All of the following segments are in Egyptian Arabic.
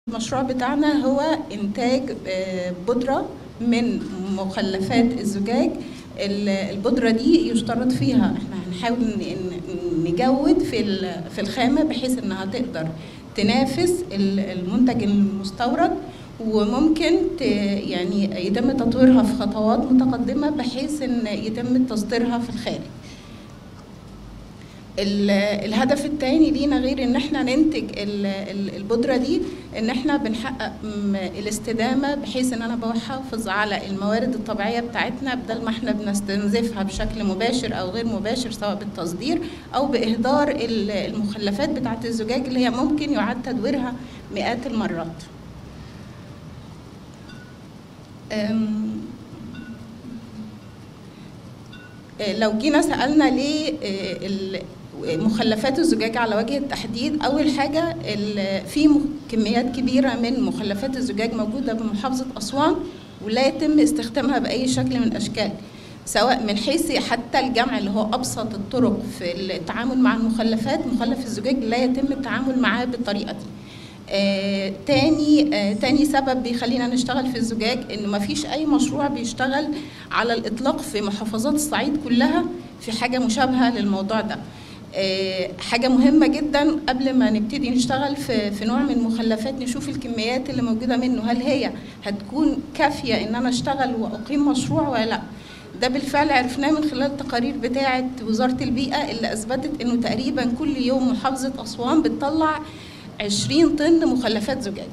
المشروع بتاعنا هو إنتاج آه، بودرة من مخلفات الزجاج ال- البودرة دي يشترط فيها احنا هنحاول ن- ن- نجود في ال- في الخامة بحيث انها تقدر تنافس ال- المنتج المستورد وممكن ت- يعني يتم تطويرها في خطوات متقدمة بحيث ان يتم تصديرها في الخارج ال- الهدف الثاني لينا غير ان احنا ننتج ال- ال- البودره دي ان احنا بنحقق م- الاستدامه بحيث ان انا بحافظ على الموارد الطبيعيه بتاعتنا بدل ما احنا بنستنزفها بشكل مباشر او غير مباشر سواء بالتصدير او باهدار ال- المخلفات بتاعه الزجاج اللي هي ممكن يعاد تدويرها مئات المرات. أم، لو جينا سألنا ليه آه، ال- مخلفات الزجاج على وجه التحديد أول حاجة ال- في م- كميات كبيرة من مخلفات الزجاج موجودة بمحافظة أسوان ولا يتم استخدامها بأي شكل من الأشكال سواء من حيث حتى الجمع اللي هو أبسط الطرق في التعامل مع المخلفات مخلف الزجاج لا يتم التعامل معاه بالطريقة دي آه، تاني آه، تاني سبب بيخلينا نشتغل في الزجاج ان مفيش اي مشروع بيشتغل على الاطلاق في محافظات الصعيد كلها في حاجه مشابهه للموضوع ده آه، حاجه مهمه جدا قبل ما نبتدي نشتغل في في نوع من المخلفات نشوف الكميات اللي موجوده منه هل هي هتكون كافيه ان انا اشتغل واقيم مشروع ولا لا ده بالفعل عرفناه من خلال التقارير بتاعه وزاره البيئه اللي اثبتت انه تقريبا كل يوم محافظه اسوان بتطلع 20 طن مخلفات زجاج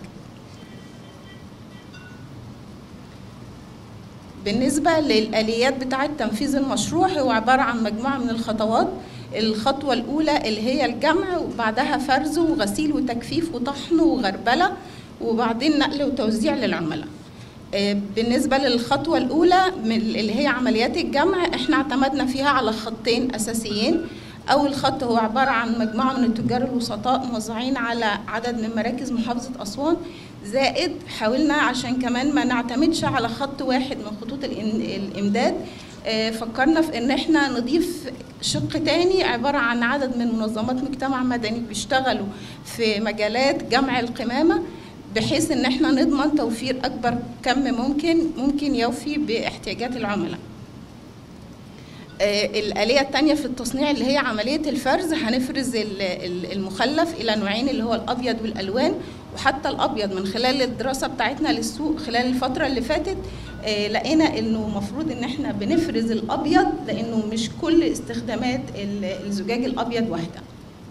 بالنسبة للآليات بتاعة تنفيذ المشروع هو عبارة عن مجموعة من الخطوات الخطوة الأولى اللي هي الجمع وبعدها فرز وغسيل وتجفيف وطحن وغربلة وبعدين نقل وتوزيع للعملاء آه، بالنسبة للخطوة الأولى من اللي هي عمليات الجمع احنا اعتمدنا فيها على خطين أساسيين أول خط هو عبارة عن مجموعة من التجار الوسطاء موزعين على عدد من مراكز محافظة أسوان زائد حاولنا عشان كمان ما نعتمدش على خط واحد من خطوط الإن- الإمداد آه، فكرنا في ان احنا نضيف شق تاني عبارة عن عدد من منظمات مجتمع مدني بيشتغلوا في مجالات جمع القمامة بحيث ان احنا نضمن توفير اكبر كم ممكن ممكن يوفي باحتياجات العملاء آه، الآلية التانية في التصنيع اللي هي عملية الفرز هنفرز ال- ال- المخلف إلى نوعين اللي هو الأبيض والألوان وحتى الأبيض من خلال الدراسة بتاعتنا للسوق خلال الفترة اللي فاتت آه، لقينا إنه المفروض إن إحنا بنفرز الأبيض لأنه مش كل استخدامات ال- الزجاج الأبيض واحدة.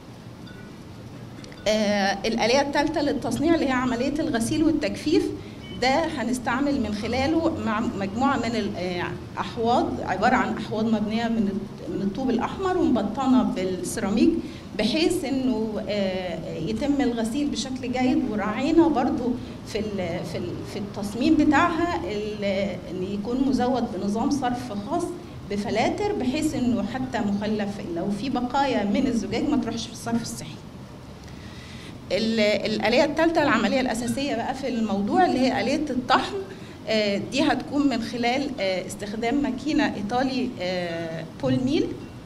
آه، الآلية الثالثة للتصنيع اللي هي عملية الغسيل والتجفيف ده هنستعمل من خلاله مع مجموعة من الأحواض عبارة عن أحواض مبنية من الط- من الطوب الأحمر ومبطنة بالسيراميك بحيث إنه آه، يتم الغسيل بشكل جيد وراعينا برضو في ال- في ال- في التصميم بتاعها ال- إن يكون مزود بنظام صرف خاص بفلاتر بحيث إنه حتى مخلف لو في بقايا من الزجاج ما تروحش في الصرف الصحي. ال- الآلية الثالثة العملية الأساسية بقى في الموضوع اللي هي آلية الطحن آه، دي هتكون من خلال آه، استخدام ماكينة إيطالي آه، بول ميل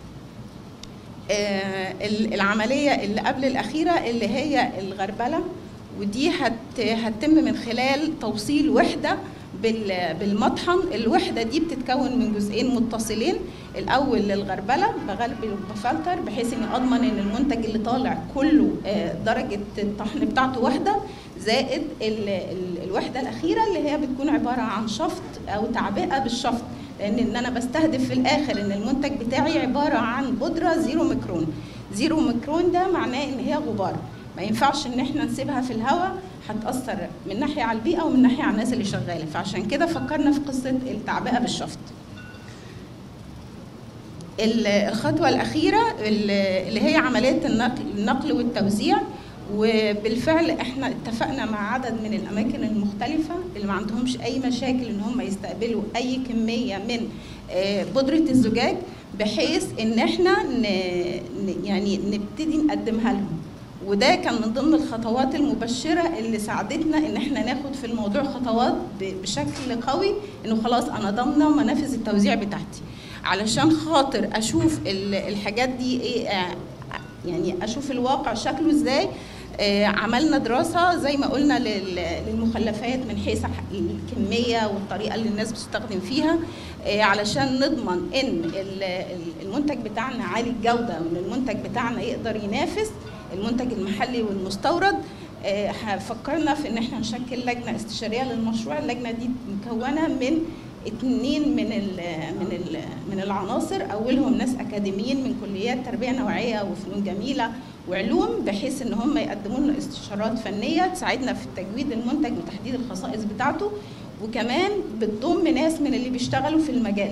آه، ال- العملية اللي قبل الأخيرة اللي هي الغربلة ودي هت هتتم من خلال توصيل وحدة بال- بالمطحن الوحدة دي بتتكون من جزئين متصلين الأول للغربلة بغلبل وبفلتر بحيث إني أضمن إن المنتج اللي طالع كله آه، درجة الطحن بتاعته واحدة زائد ال- ال- الوحدة الأخيرة اللي هي بتكون عبارة عن شفط أو تعبئة بالشفط لان ان انا بستهدف في الاخر ان المنتج بتاعي عباره عن بودره زيرو ميكرون زيرو ميكرون ده معناه ان هي غبار ما ينفعش ان احنا نسيبها في الهواء هتاثر من ناحيه على البيئه ومن ناحيه على الناس اللي شغاله فعشان كده فكرنا في قصه التعبئه بالشفط ال- الخطوه الاخيره ال- اللي هي عمليه النقل النقل والتوزيع وبالفعل احنا اتفقنا مع عدد من الاماكن المختلفه اللي ما عندهمش اي مشاكل ان هم يستقبلوا اي كميه من آه، بودره الزجاج بحيث ان احنا ن... ن- يعني نبتدي نقدمها لهم وده كان من ضمن الخطوات المبشره اللي ساعدتنا ان احنا ناخد في الموضوع خطوات ب- بشكل قوي انه خلاص انا ضامنه منافذ التوزيع بتاعتي علشان خاطر اشوف ال- الحاجات دي ايه آه، يعني اشوف الواقع شكله ازاي آه، عملنا دراسة زي ما قلنا لل- للمخلفات من حيث الكمية والطريقة اللي الناس بتستخدم فيها آه، علشان نضمن ان ال- ال- المنتج بتاعنا عالي الجودة وان المنتج بتاعنا يقدر ينافس المنتج المحلي والمستورد آه، فكرنا في ان احنا نشكل لجنة استشارية للمشروع اللجنة دي مكونة من اتنين من ال من ال من العناصر اولهم ناس اكاديميين من كليات تربيه نوعيه وفنون جميله وعلوم بحيث ان هم يقدموا لنا استشارات فنيه تساعدنا في تجويد المنتج وتحديد الخصائص بتاعته وكمان بتضم ناس من اللي بيشتغلوا في المجال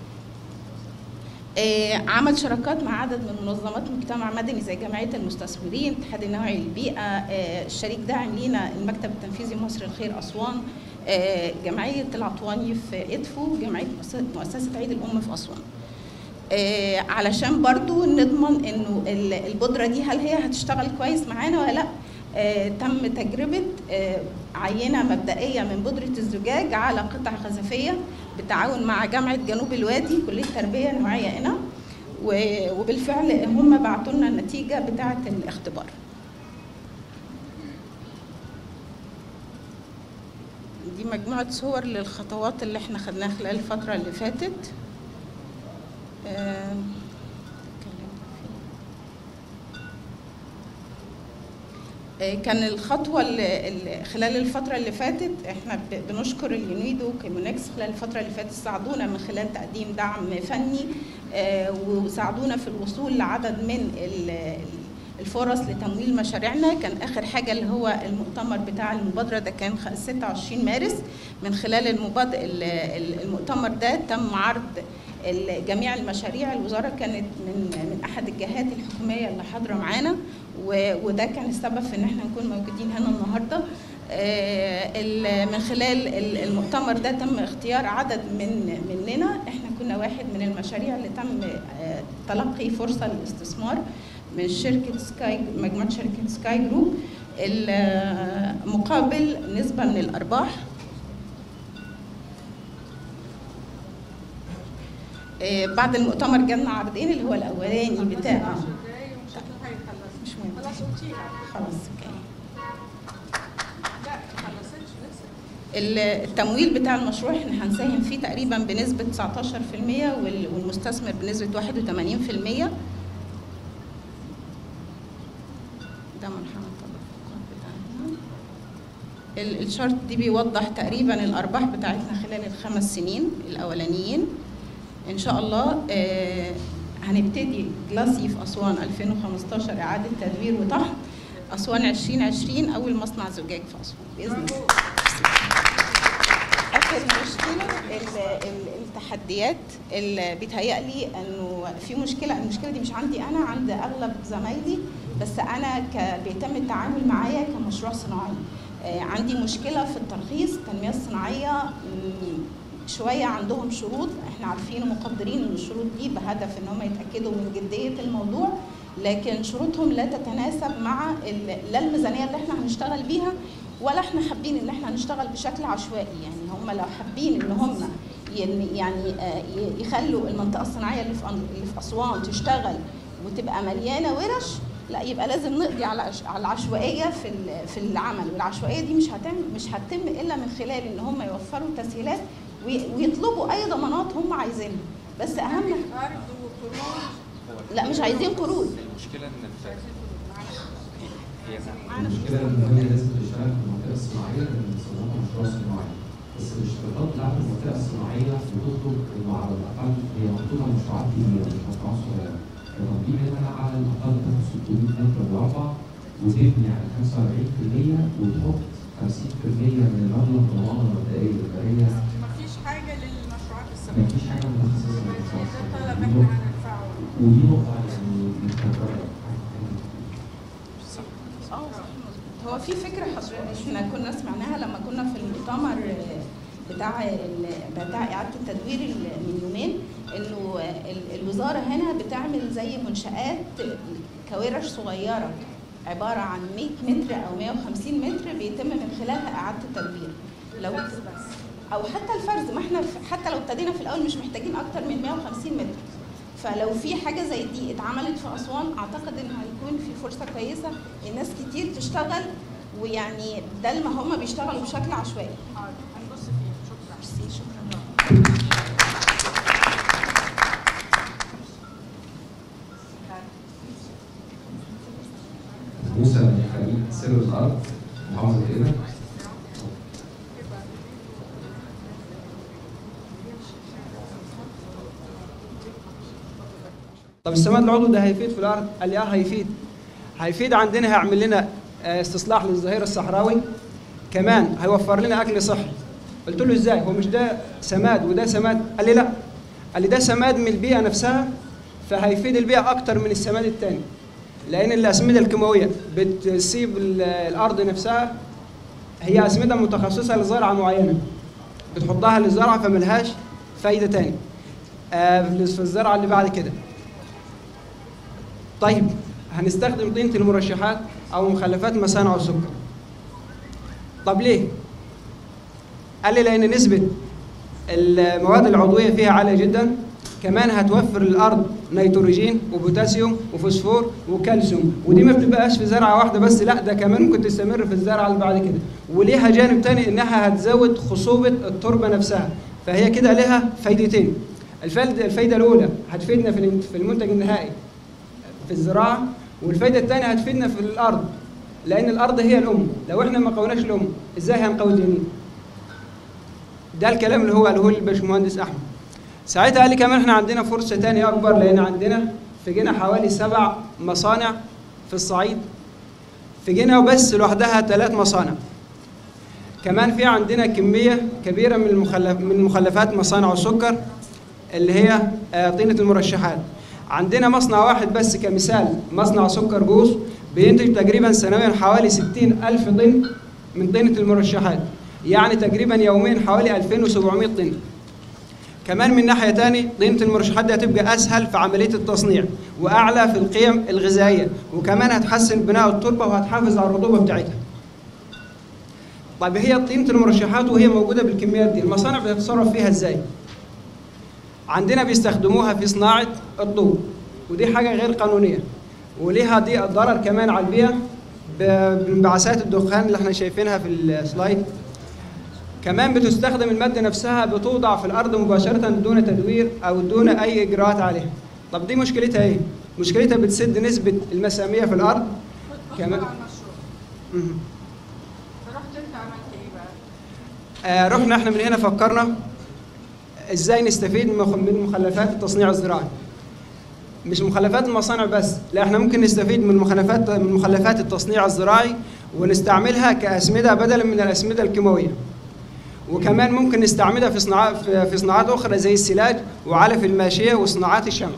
آه، عمل شراكات مع عدد من منظمات مجتمع مدني زي جمعيه المستثمرين الاتحاد النوعي للبيئه آه، الشريك داعم لينا المكتب التنفيذي مصر الخير اسوان آه، جمعيه العطواني في ادفو جمعيه مؤسسة- مؤسسه عيد الام في اسوان آه، علشان برضو نضمن انه ال- البودره دي هل هي هتشتغل كويس معانا ولا لا آه، تم تجربه آه، عينه مبدئيه من بودره الزجاج على قطع خزفيه بالتعاون مع جامعه جنوب الوادي كليه تربيه نوعيه هنا و- وبالفعل هم بعتوا لنا النتيجه بتاعه الاختبار دي مجموعه صور للخطوات اللي احنا خدناها خلال الفتره اللي فاتت آم، آه، كان الخطوة اللي اللي خلال الفترة اللي فاتت احنا ب- بنشكر اليونيدو كيمونكس خلال الفترة اللي فاتت ساعدونا من خلال تقديم دعم فني آه، وساعدونا في الوصول لعدد من ال- ال- الفرص لتمويل مشاريعنا كان اخر حاجه اللي هو المؤتمر بتاع المبادره ده كان خ- 26 مارس من خلال المباد... ال- ال- المؤتمر ده تم عرض ال- جميع المشاريع الوزاره كانت من من احد الجهات الحكوميه اللي حاضره معانا و- وده كان السبب في ان احنا نكون موجودين هنا النهارده آه، ال- من خلال ال- المؤتمر ده تم اختيار عدد من مننا احنا كنا واحد من المشاريع اللي تم آه، تلقي فرصه للاستثمار من شركه سكاي مجموعه شركه سكاي جروب ال- مقابل نسبه من الارباح آه، بعد المؤتمر جالنا عرضين اللي هو الاولاني بتاع مش مهم خلاص قلتيها خلاص اوكي لا خلصتش لسه التمويل بتاع المشروع احنا هنساهم فيه تقريبا بنسبة 19% وال- والمستثمر بنسبة 81% ده مرحلة التدفقات بتاعتنا ال- الشارت دي بيوضح تقريبا الأرباح بتاعتنا خلال الخمس سنين الأولانيين إن شاء الله آه، هنبتدي جلاسي في أسوان 2015 إعادة تدوير وطحن أسوان 2020 أول مصنع زجاج في أسوان بإذن الله اخر مشكله ال- ال- التحديات اللي بيتهيألي انه في مشكله المشكله دي مش عندي انا عند اغلب زمايلي بس انا ك... بيتم التعامل معايا كمشروع صناعي آه، عندي مشكله في الترخيص التنميه الصناعيه مم، شويه عندهم شروط احنا عارفين ومقدرين ان الشروط دي بهدف ان هم يتاكدوا من جديه الموضوع لكن شروطهم لا تتناسب مع ال- لا الميزانيه اللي احنا هنشتغل بيها ولا احنا حابين ان احنا نشتغل بشكل عشوائي يعني هم لو حابين ان هم ين- يعني آه، ي- يخلوا المنطقه الصناعيه اللي في أن- اللي في اسوان تشتغل وتبقى مليانه ورش لا يبقى لازم نقضي على عش- على العشوائيه في ال- في العمل والعشوائيه دي مش هتم مش هتتم الا من خلال ان هم يوفروا تسهيلات وي- ويطلبوا اي ضمانات هم عايزينها بس اهم قرض وقروض لا مش عايزين قروض المشكله ان مش عايزين قروض معلش هي المشكلة إن هي لازم تشتغل في المنطقة الصناعية لأن بنسموها مشروع صناعي. بس الاشتراطات بتاعت المنطقة الصناعية بتطلب إنه على الأقل هي محطوطة مشروعات كبيرة مش مشروعات صغيرة. التطبيق منها على الأقل تاخد 600 متر مربع وتبني على 45% وتحط 50% من المبلغ ضمانة مبدئية فهي مفيش حاجه للمشروعات الصغيره مفيش حاجة متخصصة للمشروع ده الصناعي. طلب دي احنا نقطة- هندفعه ودي نقطة يعني متكررة. اه هو في فكره حضرتك احنا كنا سمعناها لما كنا في المؤتمر آه، بتاع ال- بتاع اعاده التدوير ال- من يومين انه ال- الوزاره هنا بتعمل زي منشات كوارش صغيره عباره عن 100 متر او 150 متر بيتم من خلالها اعاده التدوير لو بس بس او حتى الفرز ما احنا ف- حتى لو ابتدينا في الاول مش محتاجين اكتر من 150 متر فلو في حاجه زي دي اتعملت في اسوان اعتقد ان هيكون في فرصه كويسه الناس كتير تشتغل ويعني ده ما هم بيشتغلوا بشكل عشوائي حاضر هنبص فيها شكرا ميرسي شكرا موسى خليل سر الارض محافظه قنا طب السماد العضوي ده هيفيد في الارض؟ قال لي اه هيفيد. هيفيد عندنا هيعمل لنا آه، استصلاح للظهير الصحراوي كمان هيوفر لنا اكل صحي. قلت له ازاي؟ هو مش ده سماد وده سماد؟ قال لي لا. قال لي ده سماد من البيئه نفسها فهيفيد البيئه اكتر من السماد الثاني. لان الاسمده الكيماويه بتسيب ال- الارض نفسها هي اسمده متخصصه لزرعه معينه. بتحطها للزرعه فملهاش فايده تاني. آه، في الزرعه اللي بعد كده. طيب هنستخدم طينة المرشحات أو مخلفات مصانع السكر. طب ليه؟ قال لي لأن نسبة المواد العضوية فيها عالية جدا كمان هتوفر للأرض نيتروجين وبوتاسيوم وفوسفور وكالسيوم ودي ما بتبقاش في زرعة واحدة بس لا ده كمان ممكن تستمر في الزرعة اللي بعد كده وليها جانب تاني إنها هتزود خصوبة التربة نفسها فهي كده لها فايدتين الفايدة الفايدة الأولى هتفيدنا في الانت- في المنتج النهائي في الزراعه والفايده الثانيه هتفيدنا في الارض لان الارض هي الام لو احنا ما قوناش الام ازاي هنقوي الجنين ده الكلام اللي هو قاله لي الباشمهندس احمد ساعتها قال لي كمان احنا عندنا فرصه ثانيه اكبر لان عندنا في جنة حوالي سبع مصانع في الصعيد في جنة وبس لوحدها ثلاث مصانع كمان في عندنا كميه كبيره من المخلف من مخلفات مصانع السكر اللي هي آه، طينه المرشحات عندنا مصنع واحد بس كمثال مصنع سكر جوز بينتج تقريبا سنويا حوالي 60 ألف طن من طينة المرشحات يعني تقريبا يوميا حوالي 2700 طن كمان من ناحية تاني طينة المرشحات دي هتبقى أسهل في عملية التصنيع وأعلى في القيم الغذائية وكمان هتحسن بناء التربة وهتحافظ على الرطوبة بتاعتها طيب هي طينة المرشحات وهي موجودة بالكميات دي المصانع بتتصرف فيها ازاي؟ عندنا بيستخدموها في صناعة الطوب ودي حاجة غير قانونية وليها دي ضرر كمان على البيئة ب- بانبعاثات الدخان اللي احنا شايفينها في السلايد كمان بتستخدم المادة نفسها بتوضع في الأرض مباشرة دون تدوير أو دون أي إجراءات عليها طب دي مشكلتها إيه؟ مشكلتها بتسد نسبة المسامية في الأرض كمان كمان- على المشروع مهم. فرحت انت عملت ايه بقى؟ آه، رحنا احنا من هنا فكرنا ازاي نستفيد من مخ- من مخلفات التصنيع الزراعي مش مخلفات المصانع بس لا احنا ممكن نستفيد من مخلفات من مخلفات التصنيع الزراعي ونستعملها كأسمدة بدلا من الأسمدة الكيماوية وكمان ممكن نستعملها في صناعات في في صناعات أخرى زي السلاج وعلف الماشية وصناعات الشمع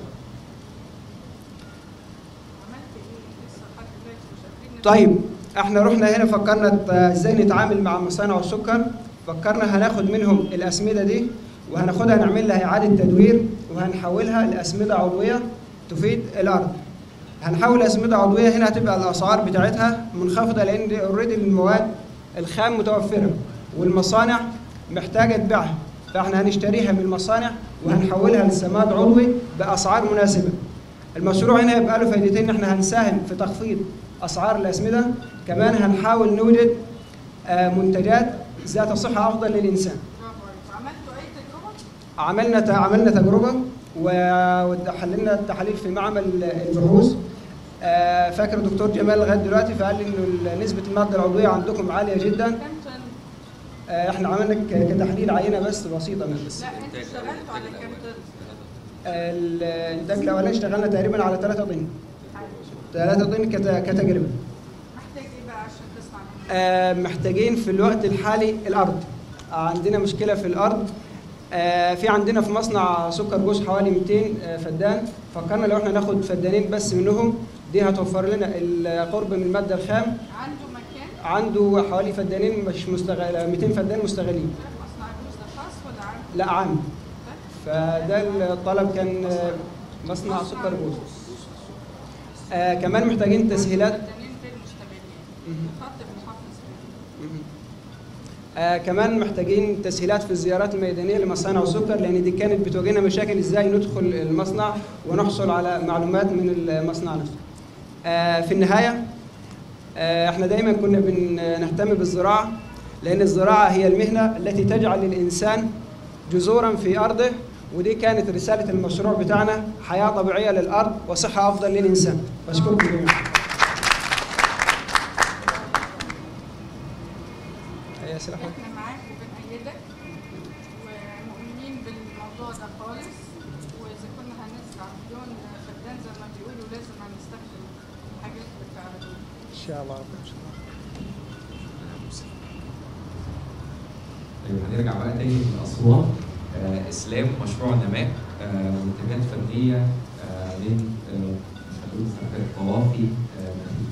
عملت ايه؟ لسه لحد دلوقتي مش قادرين طيب احنا رحنا هنا فكرنا ت- ازاي نتعامل مع مصانع السكر فكرنا هناخد منهم الاسمده دي وهناخدها نعمل لها اعاده تدوير وهنحولها لاسمده عضويه تفيد الارض هنحول اسمده عضويه هنا هتبقى الاسعار بتاعتها منخفضه لان اوريدي المواد الخام متوفره والمصانع محتاجه تبيعها فاحنا هنشتريها من المصانع وهنحولها لسماد عضوي باسعار مناسبه المشروع هنا يبقى له فايدتين ان احنا هنساهم في تخفيض اسعار الاسمده كمان هنحاول نوجد آه، منتجات ذات صحه افضل للانسان برافو عليك عملتوا اي تجربه؟ عملنا ت- عملنا تجربه و- وحللنا التحاليل في معمل البحوث آه، فاكر دكتور جمال لغايه دلوقتي فقال لي انه نسبه الماده العضويه عندكم عاليه جدا كام طن؟ آه، احنا عملنا ك- كتحليل عينه بس بسيطه من بس لا انتوا اشتغلتوا على كام طن؟ الانتاج الاولاني اشتغلنا تقريبا على 3 طن حلو. 3 طن كت- كتجربه محتاج ايه بقى عشان تصنع منه؟ آه، محتاجين في الوقت الحالي الارض عندنا مشكله في الارض آه، في عندنا في مصنع سكر جوز حوالي 200 آه، فدان فكرنا لو احنا ناخد فدانين بس منهم دي هتوفر لنا القرب من الماده الخام عنده مكان؟ عنده حوالي فدانين مش مستغل 200 فدان مستغلين مصنع جوز ده خاص ولا عام؟ لا عام فده الطلب كان آه، مصنع سكر جوز آه، كمان محتاجين تسهيلات فدانين غير مستغلين مهم. خط المحافظ مهم. آه كمان محتاجين تسهيلات في الزيارات الميدانيه لمصانع السكر لان دي كانت بتواجهنا مشاكل ازاي ندخل المصنع ونحصل على معلومات من المصنع نفسه. آه في النهايه آه احنا دايما كنا بنهتم بالزراعه لان الزراعه هي المهنه التي تجعل الانسان جذورا في ارضه ودي كانت رساله المشروع بتاعنا حياه طبيعيه للارض وصحه افضل للانسان. بشكركم جميعا. أي أسئلة حضرتك؟ احنا معاك وبنأيدك ومؤمنين بالموضوع ده خالص واذا كنا هنزرع مليون فدان زي ما بيقولوا لازم هنستخدم الحاجات اللي بتعرضوها ان شاء الله رب ان شاء الله. طيب هنرجع بقى تاني لأسوان آه إسلام مشروع نماء آه منتجات فنية آه من آه مش هنقول سلفات قوافي آه نخيل.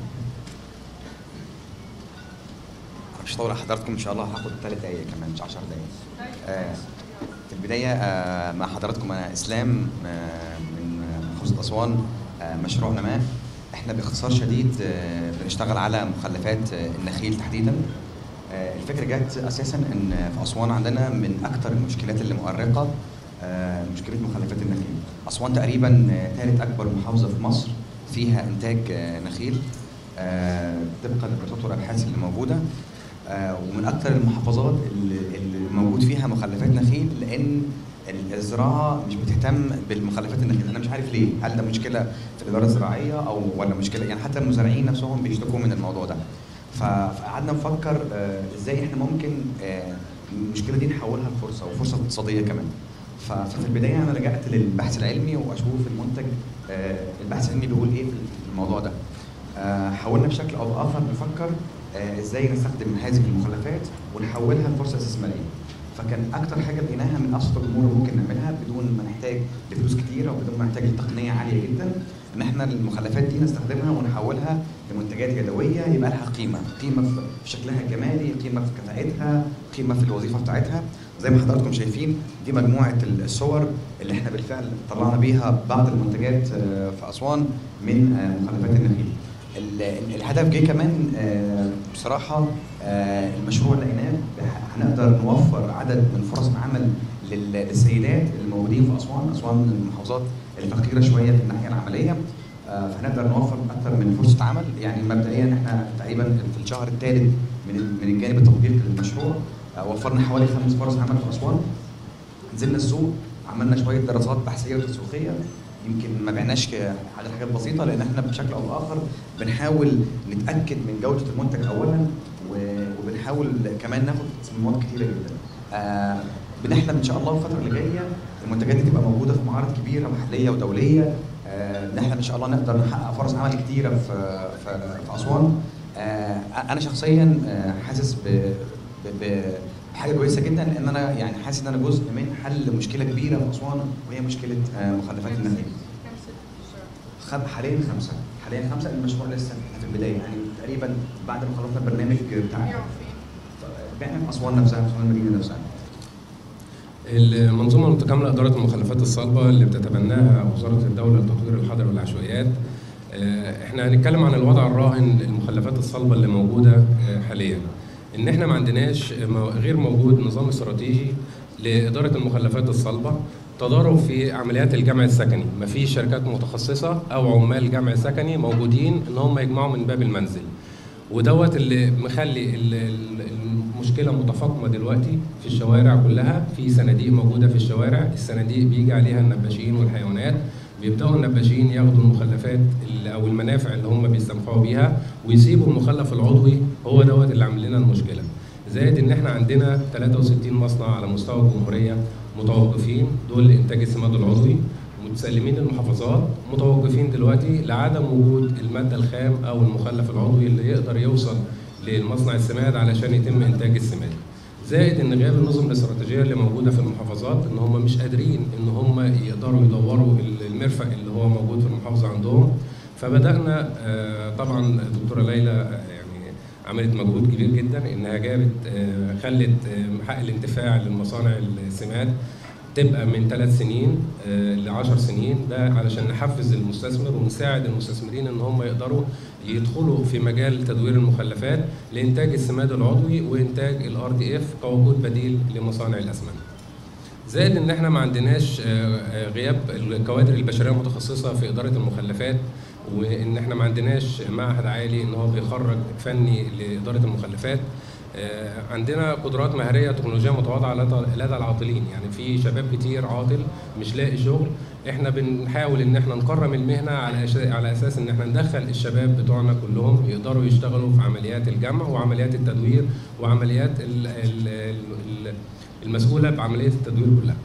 مش هطول على حضراتكم ان شاء الله هاخد ثلاث دقايق كمان مش 10 دقايق آه، في البدايه آه، مع حضراتكم انا اسلام آه، من محافظه اسوان آه، مشروع نماء احنا باختصار شديد آه، بنشتغل على مخلفات آه، النخيل تحديدا آه، الفكره جت اساسا ان في اسوان عندنا من اكثر المشكلات اللي مؤرقه آه، مشكله مخلفات النخيل اسوان تقريبا ثالث اكبر محافظه في مصر فيها انتاج آه، نخيل آه، طبقا للدراسات والابحاث اللي موجوده آه، ومن اكثر المحافظات اللي, اللي موجود فيها مخلفات نخيل لان الزراعه مش بتهتم بالمخلفات النخيل انا مش عارف ليه هل ده مشكله في الاداره الزراعيه او ولا مشكله يعني حتى المزارعين نفسهم بيشتكوا من الموضوع ده ف- فقعدنا نفكر آه، ازاي احنا ممكن آه، المشكله دي نحولها لفرصه وفرصه اقتصاديه كمان ف- ففي البدايه انا رجعت للبحث العلمي واشوف المنتج آه، البحث العلمي بيقول ايه في الموضوع ده آه، حاولنا بشكل او باخر نفكر آه، ازاي نستخدم هذه المخلفات ونحولها لفرصه استثماريه فكان اكتر حاجه لقيناها من ابسط الامور اللي ممكن نعملها بدون ما نحتاج لفلوس كتيره وبدون ما نحتاج لتقنيه عاليه جدا ان احنا المخلفات دي نستخدمها ونحولها لمنتجات يدويه يبقى لها قيمه، قيمه في شكلها الجمالي، قيمه في كفاءتها، قيمه في الوظيفه بتاعتها، زي ما حضراتكم شايفين دي مجموعه الصور اللي احنا بالفعل طلعنا بيها بعض المنتجات آه، في اسوان من آه، مخلفات النخيل. ال- ال- الهدف جه كمان آه، بصراحه آه، المشروع لقيناه هنقدر نوفر عدد من فرص العمل لل- للسيدات الموجودين في اسوان، اسوان من المحافظات اللي فقيره شويه في الناحيه العمليه آه، فهنقدر نوفر اكثر من فرصه عمل يعني مبدئيا احنا تقريبا في الشهر الثالث من ال- من الجانب التطبيقي للمشروع آه، وفرنا حوالي خمس فرص عمل في اسوان نزلنا السوق عملنا شويه دراسات بحثيه وتسويقيه يمكن ما بعناش ك- على حاجات بسيطه لان احنا بشكل او باخر بنحاول نتاكد من جوده المنتج اولا و- وبنحاول كمان ناخد تصميمات كتيره جدا. آه بنحلم ان شاء الله الفتره اللي جايه المنتجات دي تبقى موجوده في معارض كبيره محليه ودوليه آه بنحلم ان شاء الله نقدر نحقق فرص عمل كتيره في في, في اسوان. آه انا شخصيا آه حاسس ب, ب, ب حاجه كويسه جدا لان انا يعني حاسس ان انا جزء من حل مشكله كبيره في اسوان وهي مشكله آه، مخلفات النخيل. كم ست في الشهر خد حاليا خمسه حاليا خمسه المشروع لسه احنا في البدايه يعني تقريبا بعد ما خلصنا البرنامج بتاع بيعوا فين؟ بعنا في اسوان نفسها في اسوان المدينه نفسها. المنظومة المتكاملة لإدارة المخلفات الصلبة اللي بتتبناها وزارة الدولة لتطوير الحضر والعشوائيات آه، احنا هنتكلم عن الوضع الراهن للمخلفات الصلبة اللي موجودة آه، حاليا ان احنا ما عندناش مو- غير موجود نظام استراتيجي لإدارة المخلفات الصلبة تضارب في عمليات الجمع السكني مفيش شركات متخصصة او عمال جمع سكني موجودين ان هم يجمعوا من باب المنزل ودوت اللي مخلي ال- ال- المشكله متفاقمه دلوقتي في الشوارع كلها في صناديق موجوده في الشوارع الصناديق بيجي عليها النباشين والحيوانات بيبداوا النباشين ياخدوا المخلفات اللي- او المنافع اللي هم بيستنفعوا بيها ويسيبوا المخلف العضوي هو دوت اللي عامل لنا المشكله زائد ان احنا عندنا 63 مصنع على مستوى الجمهوريه متوقفين دول لانتاج السماد العضوي متسلمين المحافظات متوقفين دلوقتي لعدم وجود الماده الخام او المخلف العضوي اللي يقدر يوصل للمصنع السماد علشان يتم انتاج السماد. زائد ان غياب النظم الاستراتيجيه اللي موجوده في المحافظات ان هم مش قادرين ان هم يقدروا يدوروا المرفق اللي هو موجود في المحافظه عندهم فبدانا آه، طبعا الدكتوره ليلى آه، يعني عملت مجهود كبير جدا انها جابت آه، خلت آه، حق الانتفاع للمصانع السماد تبقى من ثلاث سنين ل 10 سنين ده علشان نحفز المستثمر ونساعد المستثمرين ان هم يقدروا يدخلوا في مجال تدوير المخلفات لانتاج السماد العضوي وانتاج الار دي اف كوجود بديل لمصانع الاسمنت. زائد ان احنا ما عندناش آه، آه، غياب الكوادر البشريه المتخصصه في اداره المخلفات وان احنا ما عندناش معهد عالي ان هو بيخرج فني لاداره المخلفات آه، عندنا قدرات مهريه تكنولوجيه متواضعه لدى لدى العاطلين يعني في شباب كتير عاطل مش لاقي شغل احنا بنحاول ان احنا نكرم المهنه على أش- على اساس ان احنا ندخل الشباب بتوعنا كلهم يقدروا يشتغلوا في عمليات الجمع وعمليات التدوير وعمليات ال- ال- ال- المسؤوله بعمليه التدوير كلها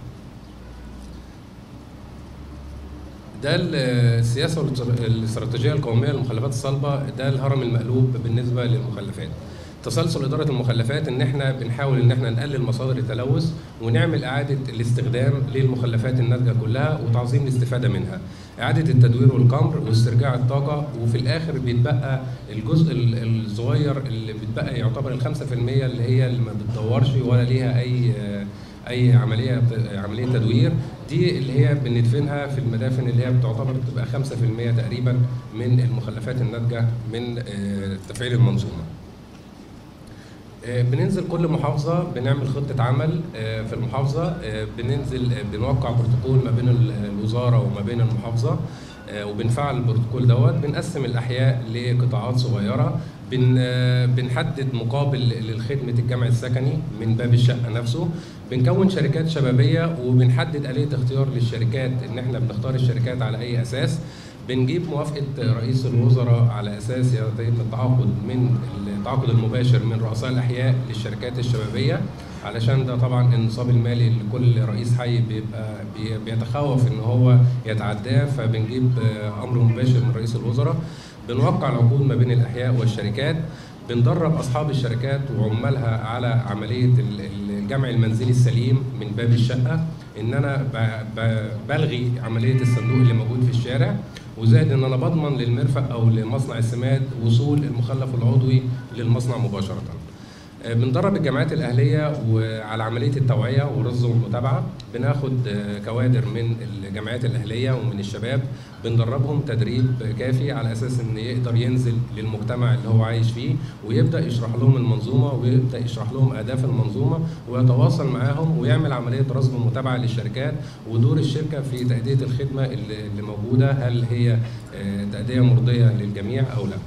ده السياسه والاستر- الاستراتيجيه القوميه للمخلفات الصلبه ده الهرم المقلوب بالنسبه للمخلفات تسلسل اداره المخلفات ان احنا بنحاول ان احنا نقلل مصادر التلوث ونعمل اعاده الاستخدام للمخلفات الناتجه كلها وتعظيم الاستفاده منها اعاده التدوير والكمر واسترجاع الطاقه وفي الاخر بيتبقى الجزء ال- الصغير اللي بيتبقى يعتبر ال 5% اللي هي اللي ما بتدورش ولا ليها اي اي عمليه عمليه تدوير دي اللي هي بندفنها في المدافن اللي هي بتعتبر بتبقى 5% تقريبا من المخلفات الناتجه من آه، تفعيل المنظومه. آه، بننزل كل محافظة بنعمل خطة عمل آه، في المحافظة آه، بننزل آه، بنوقع بروتوكول ما بين ال- الوزارة وما بين المحافظة آه، وبنفعل البروتوكول دوت بنقسم الأحياء لقطاعات صغيرة بن آه، بنحدد مقابل للخدمة الجمع السكني من باب الشقة نفسه بنكون شركات شبابية وبنحدد آلية اختيار للشركات إن إحنا بنختار الشركات على أي أساس بنجيب موافقة رئيس الوزراء على أساس يتم التعاقد من التعاقد المباشر من رؤساء الأحياء للشركات الشبابية علشان ده طبعا النصاب المالي لكل رئيس حي بيبقى بي- بيتخوف ان هو يتعداه فبنجيب آه، امر مباشر من رئيس الوزراء بنوقع العقود ما بين الاحياء والشركات بندرب اصحاب الشركات وعمالها على عمليه ال- ال- الجمع المنزلي السليم من باب الشقه ان انا ب- ب- بلغي عمليه الصندوق اللي موجود في الشارع وزائد ان انا بضمن للمرفق او لمصنع السماد وصول المخلف العضوي للمصنع مباشره. آه، بندرب الجامعات الاهليه وعلى عمليه التوعيه ورصد والمتابعه بناخد آه، كوادر من الجامعات الاهليه ومن الشباب بندربهم تدريب كافي على اساس ان يقدر ينزل للمجتمع اللي هو عايش فيه ويبدا يشرح لهم المنظومه ويبدا يشرح لهم اهداف المنظومه ويتواصل معاهم ويعمل عمليه رصد ومتابعه للشركات ودور الشركه في تاديه الخدمه اللي اللي موجوده هل هي آه، تاديه مرضيه للجميع او لا.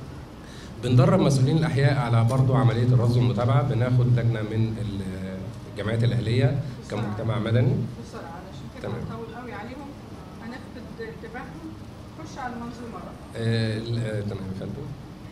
بندرب مسؤولين الاحياء على برضه عمليه الرصد والمتابعه بناخد لجنه من ال- الجامعات الاهليه كمجتمع مدني بسرعه علشان كده تمام. هنطول قوي عليهم هنفقد انتباههم خش على المنظومه بقى آه، ال- آه، تمام يا فندم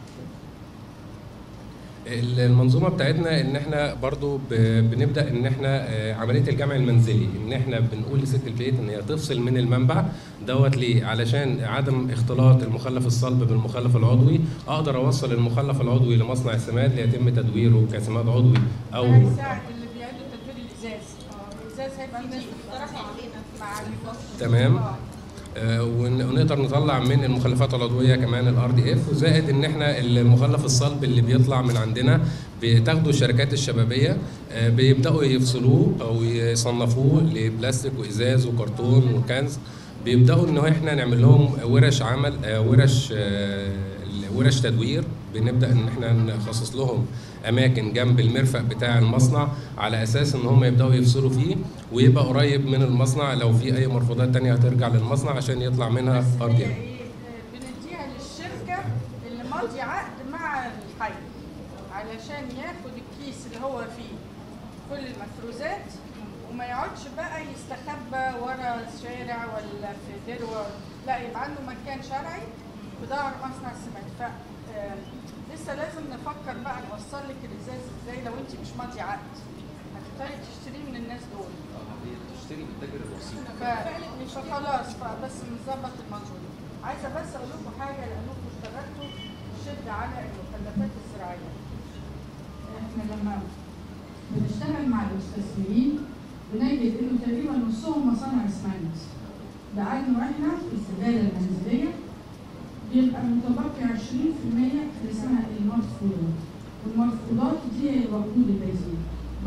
ال- المنظومه بتاعتنا ان احنا برضو ب- بنبدا ان احنا آه، عمليه الجمع المنزلي ان احنا بنقول لست البيت ان هي تفصل من المنبع دوت ليه علشان عدم اختلاط المخلف الصلب بالمخلف العضوي اقدر اوصل المخلف العضوي لمصنع السماد ليتم تدويره كسماد عضوي او ده هيساعد اللي بيعيدوا تدوير الازاز الازاز هيبقى الناس بتقترح مع الفصل تمام. آه. آه، ون- ونقدر نطلع من المخلفات العضويه كمان الار دي اف وزائد ان احنا المخلف الصلب اللي بيطلع من عندنا بتاخده الشركات الشبابيه آه، بيبداوا يفصلوه او يصنفوه لبلاستيك وازاز وكرتون وكنز بيبداوا ان احنا نعمل لهم ورش عمل آه، ورش آه، ورش تدوير بنبدا ان احنا نخصص لهم اماكن جنب المرفق بتاع المصنع على اساس ان هم يبداوا يفصلوا فيه ويبقى قريب من المصنع لو في اي مرفوضات تانية هترجع للمصنع عشان يطلع منها بس ار هي دي ايه آه، بنديها للشركه اللي ماضي عقد مع الحي علشان ياخد الكيس اللي هو فيه كل المفروزات وما يقعدش بقى يستخبى ورا الشارع ولا في دروه لا يبقى عنده مكان شرعي في ظهر مصنع السمنت ف آه، لسه لازم نفكر بقى نوصل لك الازاز ازاي لو انت مش ماضي عقد هتضطري تشتريه من الناس دول تشتري من التاجر الوسيط ف- فخلاص فبس نظبط المنظور عايزه بس اقول لكم حاجه لانكم اشتغلتوا شد على المخلفات الزراعيه احنا لما بنشتغل مع المستثمرين بنجد انه تقريبا نصهم مصانع اسمنت لانه احنا في الزباله المنزليه بيبقى متبقي 20% اللي اسمها المرفوضات والمرفوضات دي هي الوقود البنزين عباره عن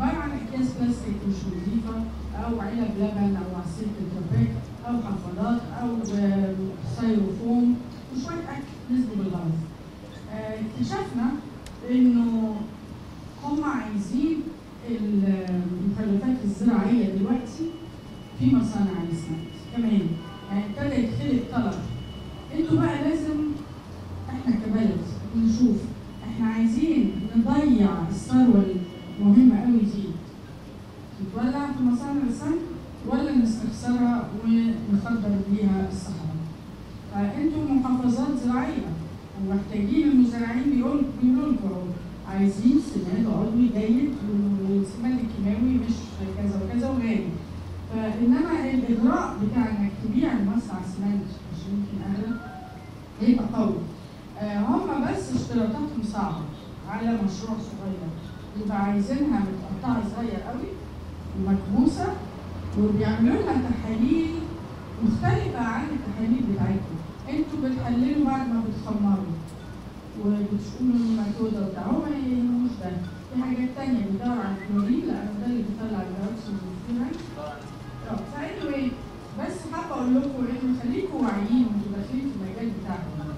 اكياس بلاستيك مش نظيفه او علب لبن او عصير تترباك او حفاضات او آه، ستايروفوم وشويه اكل نسبه بالغلط. آه، اكتشفنا انه هم عايزين المخلفات الزراعيه دلوقتي في مصانع الاسمنت كمان يعني ابتدى يتخلق طلب انتوا بقى لازم احنا كبلد نشوف احنا عايزين نضيع الثروه المهمه قوي دي تتولع في مصانع الاسمنت ولا نستخسرها ونخدر بيها الصحراء فانتوا محافظات زراعيه ومحتاجين المزارعين بيقول بيقولوا لكم أهو عايزين سماد عضوي جيد والسماد الكيماوي مش كذا وكذا وغالي فانما الاغراء بتاع انك تبيع المصنع سماد مش يمكن اغلى هيبقى قوي آه هم بس اشتراطاتهم صعبه على مشروع صغير يبقى عايزينها متقطعه صغير قوي ومكبوسه وبيعملوا لها تحاليل مختلفه عن التحاليل بتاعتكم انتوا بتحللوا بعد ما بتخمروا وبتشوفوا الميثودة وبتاع هو ما يهموش ده في حاجات تانية بيدور على الكلورين لأنه ده اللي بيطلع الدايوكسيد والفيران اه فاني بس حابة أقول لكم إنه خليكم واعيين وانتوا داخلين في المجال بتاعكم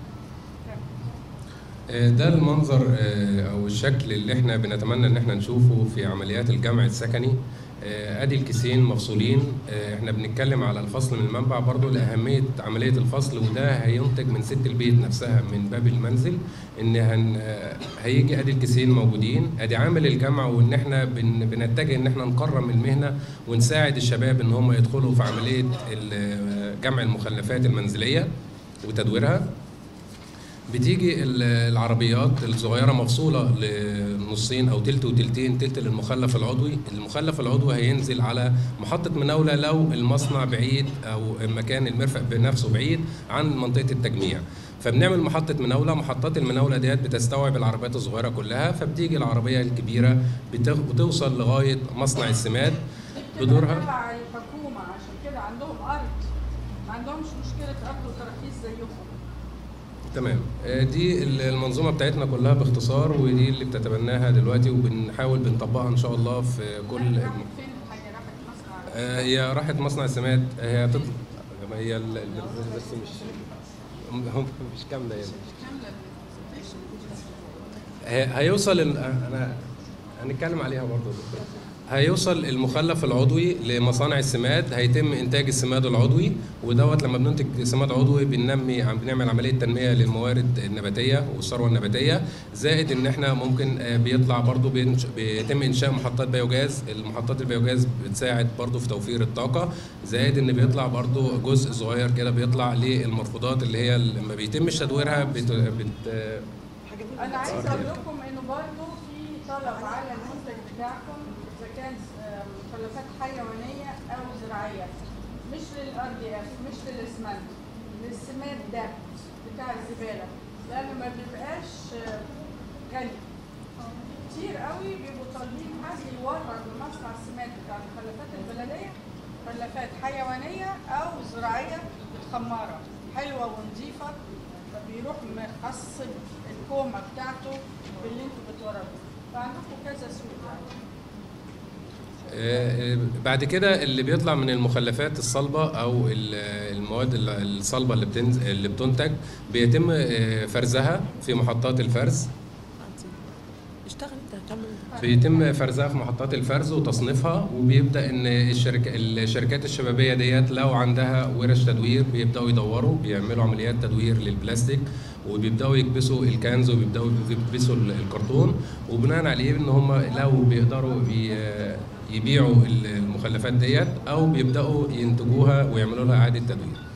آه، ده المنظر آه، او الشكل اللي احنا بنتمنى ان احنا نشوفه في عمليات الجمع السكني آه، ادي الكيسين مفصولين آه، احنا بنتكلم على الفصل من المنبع برضو لاهميه عمليه الفصل وده هينتج من ست البيت نفسها من باب المنزل ان هن آه، هيجي ادي الكيسين موجودين ادي عامل الجمع وان احنا بن بنتجه ان احنا نكرم المهنه ونساعد الشباب ان هم يدخلوا في عمليه ال- جمع المخلفات المنزليه وتدويرها بتيجي ال- العربيات الصغيره مفصوله لنصين او تلت وتلتين تلت للمخلف العضوي المخلف العضوي هينزل على محطه مناوله لو المصنع بعيد او مكان المرفق بنفسه بعيد عن منطقه التجميع فبنعمل محطة مناولة محطات المناولة ديت بتستوعب العربيات الصغيرة كلها فبتيجي العربية الكبيرة بتغ- بتوصل لغاية مصنع السماد بدورها تبع الحكومة عشان كده عندهم أرض ما عندهمش مشكلة أرض وتراخيص زيكم تمام آه، دي ال- المنظومه بتاعتنا كلها باختصار ودي اللي بتتبناها دلوقتي وبنحاول بنطبقها ان شاء الله في كل راحت فين الحاجة راحت مصنع آه، هي راحت مصنع السماد هي هتطلع هي ال- ال- بس مش هم مش كامله يعني كاملة هي- هيوصل ال- انا هنتكلم عليها برضه دكتور. هيوصل المخلف العضوي لمصانع السماد هيتم انتاج السماد العضوي ودوت لما بننتج سماد عضوي بننمي عم بنعمل عمليه تنميه للموارد النباتيه والثروه النباتيه زائد ان احنا ممكن آه، بيطلع برضه بينش- بيتم انشاء محطات بيوجاز المحطات البيوجاز بتساعد برضه في توفير الطاقه زائد ان بيطلع برضه جزء صغير كده بيطلع للمرفوضات اللي هي لما بيتمش تدويرها بت... بت... أنا عايز أقول لكم إنه برضه في طلب على المنتج بتاعكم إذا كان آه، مخلفات حيوانية أو زراعية مش للأر دي إف مش للإسمنت للسماد ده بتاع الزبالة لأنه ما بيبقاش آه، غني كتير قوي بيبقوا طالبين حد يورد لمصنع السماد بتاع المخلفات البلدية مخلفات حيوانية أو زراعية متخمرة حلوة ونظيفة فبيروح مخصب الكومة بتاعته باللي انتوا بتوردوا فعندكم كذا سوق يعني آه، بعد كده اللي بيطلع من المخلفات الصلبة أو ال- المواد ال- الصلبة اللي بتنز... اللي بتنتج بيتم آه، فرزها في محطات الفرز اشتغل انت كمل بيتم فرزها في محطات الفرز وتصنيفها وبيبدا ان الشركة الشركات الشبابيه ديت لو عندها ورش تدوير بيبداوا يدوروا بيعملوا عمليات تدوير للبلاستيك وبيبداوا يكبسوا الكنز وبيبداوا يكبسوا الكرتون وبناء عليه ان هم لو بيقدروا ي- يبيعوا المخلفات ديت او بيبداوا ينتجوها ويعملوا لها اعاده تدوير